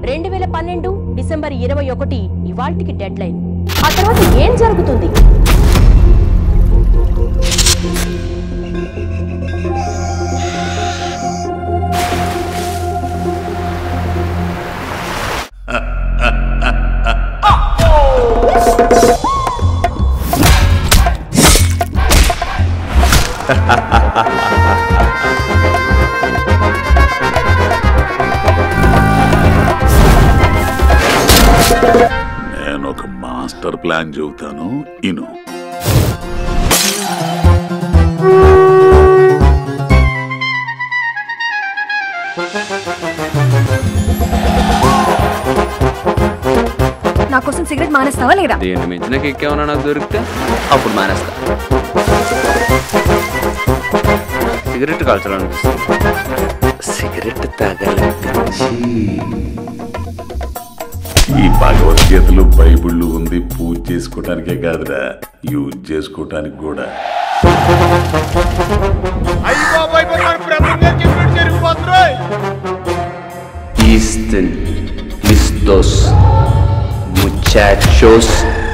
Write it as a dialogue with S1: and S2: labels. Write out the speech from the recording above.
S1: రెండు వేల పన్నెండు డిసెంబర్ ఇరవై ఒకటి ఇవాల్టికి డెడ్ లైన్ ఆ తర్వాత ఏం జరుగుతుంది
S2: నేను ఒక మాస్టర్ ప్లాన్ చెబుతాను ఇను
S3: నా కోసం సిగరెట్ మానేస్తావా లేదా
S4: దీన్ని మించిన కిక్ ఏమన్నా నాకు దొరికితే అప్పుడు మానేస్తా సిగరెట్ కాల్చాలనిపిస్తుంది సిగరెట్ తాగాలనిపించి
S2: ఈ భగవద్గీతలు బైబిళ్ళు ఉంది పూజ చేసుకోవటానికే కాదురా యూజ్ చేసుకోవటానికి కూడా
S4: Easton, listos, muchachos.